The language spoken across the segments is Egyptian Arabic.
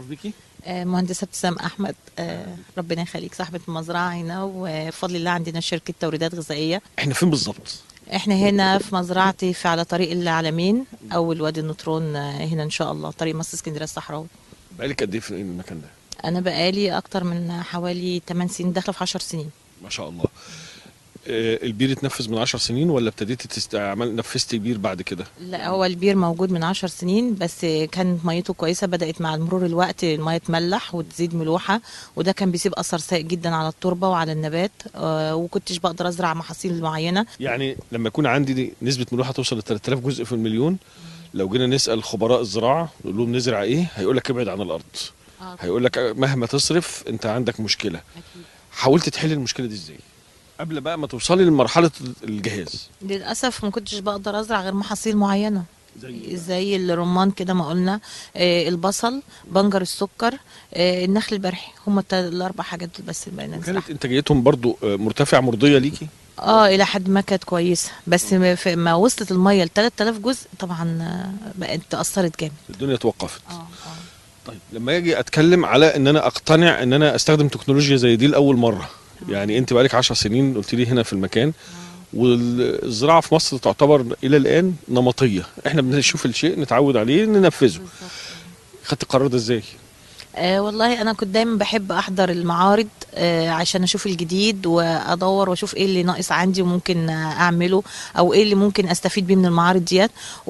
اتعرف بيكي آه، مهندسة ابتسام أحمد آه، ربنا يخليك صاحبة المزرعة هنا وبفضل الله عندنا شركة توريدات غذائية احنا فين بالظبط احنا هنا في مزرعتي في على طريق العلمين أول وادي النطرون آه، هنا إن شاء الله طريق مصر اسكندرية الصحراوي بقالك قد ايه في المكان ده أنا بقالي أكتر من حوالي 8 سنين داخلة في 10 سنين ما شاء الله آه، البير اتنفذ من 10 سنين ولا ابتديتي تستعمل نفذتي بير بعد كده لا هو البير موجود من عشر سنين بس كانت ميته كويسة بدأت مع مرور الوقت المية تملح وتزيد ملوحة وده كان بيسيب أثر سيء جدا على التربة وعلى النبات آه، وكنتش بقدر أزرع محاصيل معينة يعني لما يكون عندي دي نسبه ملوحه توصل ل 3000 جزء في المليون لو جينا نسال خبراء الزراعه نقول لهم نزرع ايه هيقول لك ابعد عن الارض هيقول لك مهما تصرف انت عندك مشكله حاولت تحل المشكله دي ازاي قبل بقى ما توصلي لمرحله الجهاز للأسف ما كنتش بقدر أزرع غير محاصيل معينة زي زي الرمان كده ما قلنا آه، البصل بنجر السكر آه، النخل البرحي هم التل- الأربع حاجات دول بس اللي بقينا نزرعها كانت انتاجيتهم برضو آه، مرتفعه مرضيه ليكي اه الى حد ما كانت كويسه بس ما- في- ما وصلت الميه ل 3000 جزء طبعا آه، بقت تاثرت جامد الدنيا توقفت اه اه طيب لما اجي اتكلم على ان انا اقتنع ان انا استخدم تكنولوجيا زي دي لاول مره يعني انت بقالك 10 سنين قلت لي هنا في المكان والزراعه في مصر تعتبر الى الان نمطيه احنا بنشوف الشيء نتعود عليه ننفذه خدت القرار ده ازاي آه والله انا كنت دايما بحب احضر المعارض آه عشان اشوف الجديد وادور واشوف ايه اللي ناقص عندي وممكن آه، اعمله او ايه اللي ممكن استفيد بيه من المعارض ديت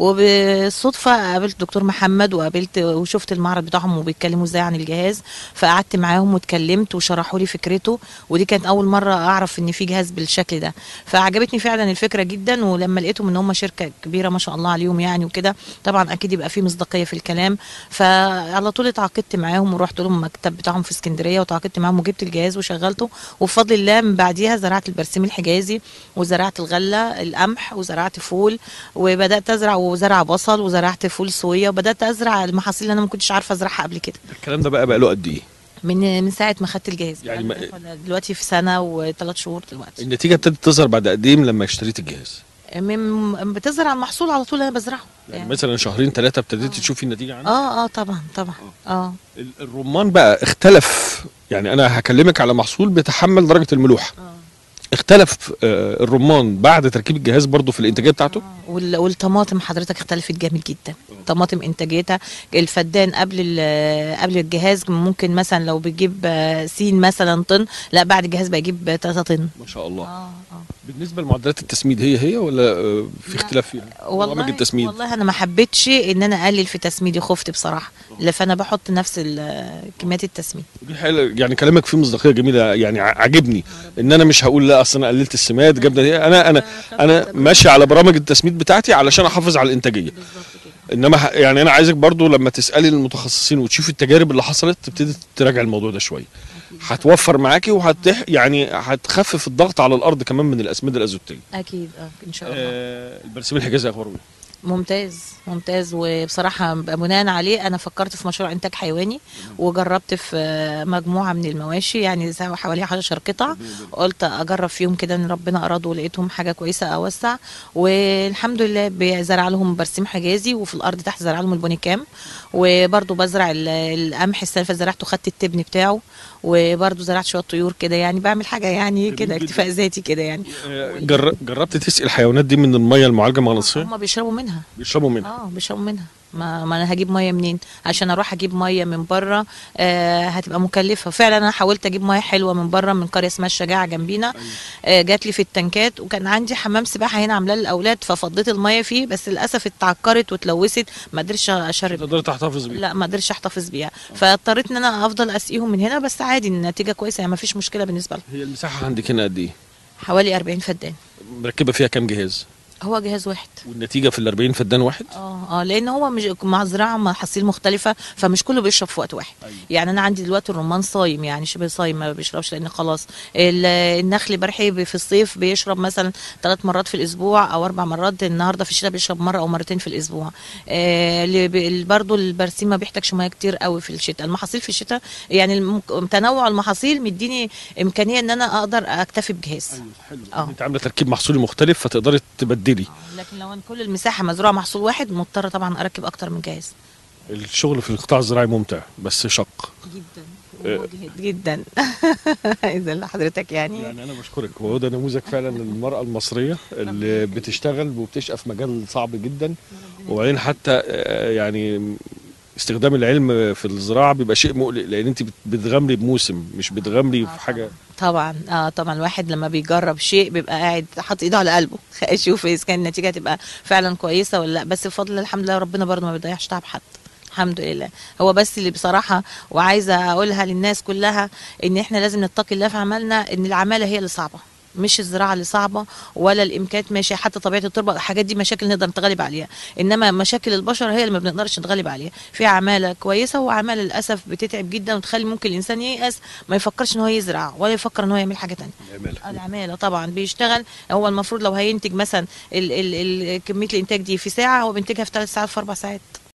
وبالصدفه قابلت دكتور محمد وقابلت وشفت المعرض بتاعهم وبيتكلموا ازاي عن الجهاز فقعدت معاهم واتكلمت وشرحوا لي فكرته ودي كانت اول مره اعرف ان في جهاز بالشكل ده فعجبتني فعلا الفكره جدا ولما لقيتهم ان هم شركه كبيره ما شاء الله عليهم يعني وكده طبعا اكيد يبقى في مصداقيه في الكلام فعلى طول اتعاقدت معاهم ورحت لهم المكتب بتاعهم في اسكندريه وتعاقدت معاهم وجبت الجهاز وشغلته وبفضل الله من بعديها زرعت البرسيم الحجازي وزرعت الغله القمح وزرعت فول وبدات ازرع وزرع بصل وزرعت فول صويا وبدات ازرع المحاصيل اللي انا ما كنتش عارفه ازرعها قبل كده الكلام ده بقى بقى له قد ايه من من ساعه ما خدت الجهاز يعني ما- دلوقتي في سنه وثلاث شهور دلوقتي النتيجه ابتدت تظهر بعد قد ايه من لما اشتريت الجهاز من بتزرع المحصول على طول انا بزرعه يعني مثلا شهرين ثلاثه ابتديتي تشوفي النتيجه عنه اه اه طبعا طبعا اه ال- الرمان بقى اختلف يعني انا هكلمك على محصول بيتحمل درجه الملوحه اختلف آه، الرمان بعد تركيب الجهاز برضو في الانتاجيه بتاعته وال- والطماطم حضرتك اختلفت جامد جدا طماطم انتاجيتها الفدان قبل ال- قبل الجهاز ممكن مثلا لو بيجيب آه، سين مثلا طن لا بعد الجهاز بيجيب 3 طن ما شاء الله اه اه بالنسبه لمعدلات التسميد هي هي ولا آه، في اختلاف فيها برامج والله التسميد والله انا ما حبيتش ان انا اقلل في تسميدي خفت بصراحه لا فانا بحط نفس ال- كميات التسميد دي حاجه يعني كلامك فيه مصداقيه جميله يعني ع- عاجبني ان انا مش هقول لا اصل انا قللت السماد جبنا دي انا انا انا ماشي على برامج التسميد بتاعتي علشان احافظ على الانتاجيه انما ه- يعني انا عايزك برضو لما تسالي المتخصصين وتشوفي التجارب اللي حصلت تبتدي تراجع الموضوع ده شويه هتوفر معاكي وهتح يعني هتخفف الضغط على الارض كمان من الاسمده الازوتيه اكيد اه ان شاء الله آه البرسيم الحجازي اخباره ايه ممتاز ممتاز وبصراحة بناء عليه أنا فكرت في مشروع إنتاج حيواني وجربت في مجموعة من المواشي يعني زي حوالي 10 قطع قلت أجرب فيهم كده إن ربنا أراد ولقيتهم حاجة كويسة أوسع والحمد لله بزرع لهم برسيم حجازي وفي الأرض تحت زرع لهم البونيكام وبرضو بزرع ال- القمح السنة اللي فاتت زرعته خدت التبن بتاعه وبرضو زرعت شوية طيور كده يعني بعمل حاجة يعني جميل كده جدا. اكتفاء ذاتي كده يعني آه جر... جربت تسقي الحيوانات دي من الميه المعالجه مغناطيسيه هم بيشربوا منها بيشربوا منها اه بيشربوا منها ما, ما انا هجيب ميه منين عشان اروح اجيب ميه من بره آه هتبقى مكلفه فعلا انا حاولت اجيب ميه حلوه من بره من قريه اسمها الشجاعه جنبينا آه جات لي في التنكات وكان عندي حمام سباحه هنا عاملاه للاولاد ففضيت الميه فيه بس للاسف اتعكرت واتلوثت ما قدرتش اشرب تقدري تحتفظ بيه لا ما قدرتش احتفظ بيها فاضطريت ان انا افضل اسقيهم من هنا بس عادي النتيجه كويسه يعني ما فيش مشكله بالنسبه لهم هي المساحه عندك هنا قد ايه حوالي 40 فدان مركبه فيها كام جهاز هو جهاز واحد والنتيجه في ال 40 فدان واحد اه اه لان هو مش مع زراعه محاصيل مختلفه فمش كله بيشرب في وقت واحد أيوة. يعني انا عندي دلوقتي الرمان صايم يعني شبه صايم ما بيشربش لان خلاص ال- النخل برحي بي- في الصيف بيشرب مثلا ثلاث مرات في الاسبوع او اربع مرات النهارده في الشتاء بيشرب مره او مرتين في الاسبوع آه اللي بي- برضو البرسيم ما بيحتاجش ميه كتير قوي في الشتاء المحاصيل في الشتاء يعني المك- تنوع المحاصيل مديني امكانيه ان انا اقدر اكتفي بجهاز حلو آه. انت عامله تركيب محصولي مختلف فتقدري تبدلي لكن لو أنا كل المساحه مزروعه محصول واحد مضطره طبعا اركب اكتر من جهاز الشغل في القطاع الزراعي ممتع بس شق جدا آه. ومجهد جدا اذا لحضرتك يعني يعني انا بشكرك وهو ده نموذج فعلا للمراه المصريه اللي بتشتغل وبتشقى في مجال صعب جدا وبعدين حتى آه، يعني استخدام العلم في الزراعه بيبقى شيء مقلق لان انت بت- بتغامري بموسم مش بتغامري في حاجه طبعا اه طبعا الواحد لما بيجرب شيء بيبقى قاعد حاطط ايده على قلبه يشوف اذا كان النتيجه هتبقى فعلا كويسه ولا لا بس بفضل الحمد لله ربنا برضه ما بيضيعش تعب حد الحمد لله هو بس اللي بصراحه وعايزه اقولها للناس كلها ان احنا لازم نتقي الله في عملنا ان العماله هي اللي صعبه مش الزراعه اللي صعبه ولا الامكانيات ماشي حتى طبيعه التربه الحاجات دي مشاكل نقدر نتغلب عليها انما مشاكل البشر هي اللي ما بنقدرش نتغلب عليها في عماله كويسه وعماله للاسف بتتعب جدا وتخلي ممكن الانسان ييأس ما يفكرش ان هو يزرع ولا يفكر ان هو يعمل حاجه تانية العماله العماله طبعا بيشتغل هو المفروض لو هينتج مثلا ال ال ال كميه الانتاج دي في ساعه هو بينتجها في ثلاث ساعات في اربع ساعات